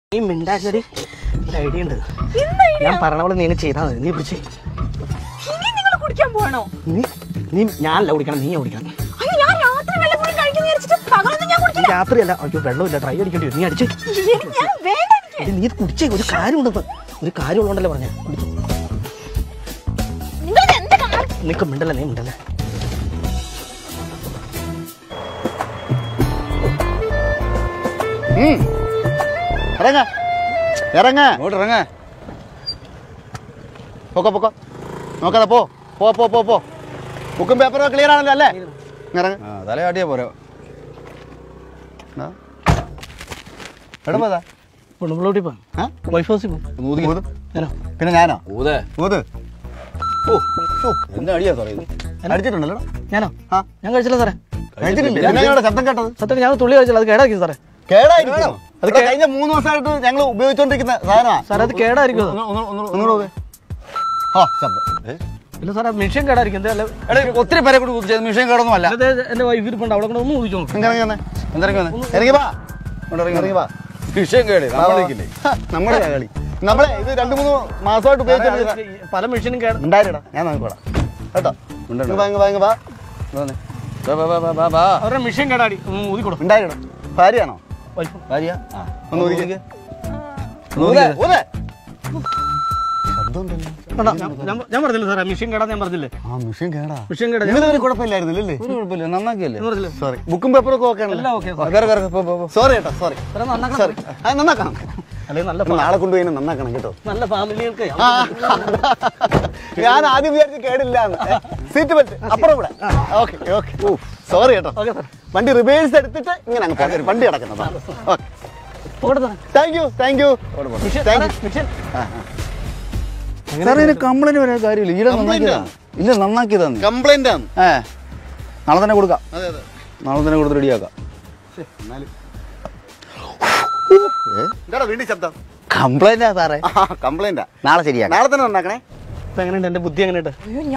നീ മിണ്ടാച്ചടി ഒരു ഐഡിയ ഉണ്ട് ഞാൻ പറഞ്ഞ പോലെ നീ അങ്ങ് ചെയ്താൽ മതി നീ പിടിച്ച് ഇനി നിങ്ങൾ കുടിക്കാൻ പോകണോ നീ നീ ഞാനല്ല കുടിക്കണം നീ കുടിക്കണം അയ്യോ ഞാൻ രാത്രി വെള്ളം പോയി കഴിക്കുന്ന വിചാരിച്ചിട്ട് പകലൊന്നും ഞാൻ കുടിക്കില്ല രാത്രിയല്ല അയ്യോ വെള്ളമില്ല ട്രൈ അടിക്കേണ്ടി വരും നീ അടിച്ച് എനിക്ക് ഞാൻ വേണ്ട എനിക്ക് എടി, നീ ഇത് കുടിച്ചേ ഒരു കാര്യമുണ്ടെന്ന് ഒരു കാര്യം ഉള്ളതുകൊണ്ടല്ലേ പറഞ്ഞ നിങ്ങൾ എന്ത് കാണും നിനക്ക് മിണ്ടല്ല നീ മിണ്ടല്ലേ ഉം. ഇറങ്ങ ഇറങ്ങ ഇങ്ങോട്ട് ഇറങ്ങ പൊക്കോ പൊക്കോ നോക്കാതെ പോ പോ പോ പോ പോ ബുക്കും പേപ്പറും ക്ലിയർ ആണല്ലോ അല്ലേ ഇറങ്ങ ആ തലയാട്ടിയാ പോരാ എവിടെ പോയതാ പെണ്ണുമ്പിളോട്ടി പോ ആ? വൈഫ് ഹൗസിൽ പോ ഊതി ഊത്. ഞാനോ പിന്നെ ഞാനോ ഊതേ ഊത് ഓ എന്താ അടിയാ പറയുന്നത് അടിച്ചിട്ടുണ്ടല്ലോ ഞാനോ ആ ഞാൻ കഴിച്ചില്ല സാറേ കഴിച്ചിട്ടില്ലേ പിന്നെ ഞങ്ങളുടെ ശബ്ദം കേട്ടത് സത്യം ഞാൻ തുള്ളി കഴിച്ചില്ല അത് കേടായിരിക്കും സാറേ കേടായിരിക്കും അത് കഴിഞ്ഞ മൂന്ന് ദിവസമായിട്ട് ഞങ്ങൾ ഉപയോഗിച്ചോണ്ടിരിക്കുന്ന സാധനമാ സാറേ അത് കേടായിരിക്കും അത്. ഒന്നുകൂടെ നോക്ക്. ആ ശബ്ദം ഏ? ഇല്ല സാറേ മെഷീൻ കേടായിരിക്കും എന്താ അല്ല എടാ ഒത്തിരി പേരെ കൂടി ഊതിച്ചത് മിഷൻ കേടൊന്നും അല്ല അല്ലാതെ എന്റെ വൈഫ് ഇരിപ്പുണ്ട് അവിടെ കൂടെ ഒന്ന് ഊതിച്ചോ ഇങ്ങ് ഇറങ്ങി വന്നേ. എന്തിറങ്ങി വന്നേ ഇറങ്ങി വാ ഇങ്ങോട്ട് ഇറങ്ങി ഇറങ്ങി വാ മിഷൻ കേട് നമ്മളിരിക്കില്ലേ ഹ, നമ്മുടെ കളി നമ്മളെ ഇത് രണ്ടു മൂന്ന് മാസമായിട്ട് ഉപയോഗിച്ചോണ്ടിരിക്കുന്ന പല മെഷീനും കേട ഉണ്ടായിരടാ ഞാൻ നോക്കിക്കോളാം കേട്ടോ ഉണ്ടോ? ഇങ്ങ് വാ, ഇങ്ങ് വാ, ഇങ്ങ് വാ. വന്നേ. വാ, വാ, വാ, വാ, വാ, വാ. അവരുടെ മെഷീൻ കേടാടി ഒന്ന് ഊതിക്കൊടു ഉണ്ടായിരടാ ഭാര്യയാണോ വൈഫ് ഭാര്യ ആ ഒന്ന് ഊതിക്ക്. ഊതേ. ഊതേ. ശബ്ദം ഉണ്ടല്ലോ. കണ്ടോ? ഞാൻ- ഞാൻ- ഞാൻ പറഞ്ഞില്ലേ സാറേ മെഷീൻ കേടാ ഞാൻ പറഞ്ഞില്ലേ ആ മിഷൻ കേടാ മെഷീൻ കേടാ ഞാൻ ഇന്നലെ കുഴപ്പമില്ലായിരുന്നില്ലേ ഒരു കുഴപ്പമില്ല നന്നാക്കിയല്ലേ പറഞ്ഞില്ലേ സോറി ബുക്കും പേപ്പറും ഒക്കെ ഓക്കെ എല്ലാം ഓക്കെ ആ, കേറ്, കേറ്, പോ, പോ, പോ. സോറി കേട്ടോ സോറി സാറേ നന്നാക്കണം സോറി ആ നന്നാക്കണം അല്ലെങ്കിൽ നല്ല നാളെ കൊണ്ടുപോയി എന്നെ നന്നാക്കണം കേട്ടോ നല്ല ഫാമിലികൾക്ക് ആ, ഞാൻ ആദ്യം വിചാരിച്ച് കേടില്ല സീറ്റ് ബെൽറ്റ് അപ്പുറം ഇവിടെ ഓക്കെ ഓക്കെ സോറി കേട്ടോ ഓക്കെ സാർ വണ്ടി റിവേഴ്സ് എടുത്തിട്ട് ഇങ്ങനെ അങ്ങ് പോകാം. വണ്ടി കിടക്കുന്നതാണ് ഓക്കെ പോകട്ടെ സാറേ thank you thank you machine Thank സാറേ, മെഷീൻ സാറേ ഇതിന് കംപ്ലൈന്റ് വരാൻ കാര്യമില്ല ഈടെ Complaint നന്നാക്കിയതാ ഇല്ല നന്നാക്കിയതാ നീ. കംപ്ലൈന്റ് ആണ് ഏ നാളെ തന്നെ കൊടുക്കാം അതെ അതെ നാളെ തന്നെ കൊടുത്ത് റെഡിയാക്കാം എന്താടാ വീണ്ടും ശബ്ദം കംപ്ലൈന്റാ സാറേ കംപ്ലൈന്റാ നാളെ ശരിയാക്കാം നാളെ തന്നെ നന്നാക്കണേ ഇപ്പൊ എങ്ങനെയുണ്ട് എന്റെ ബുദ്ധി എങ്ങനെയുണ്ട് അയ്യോ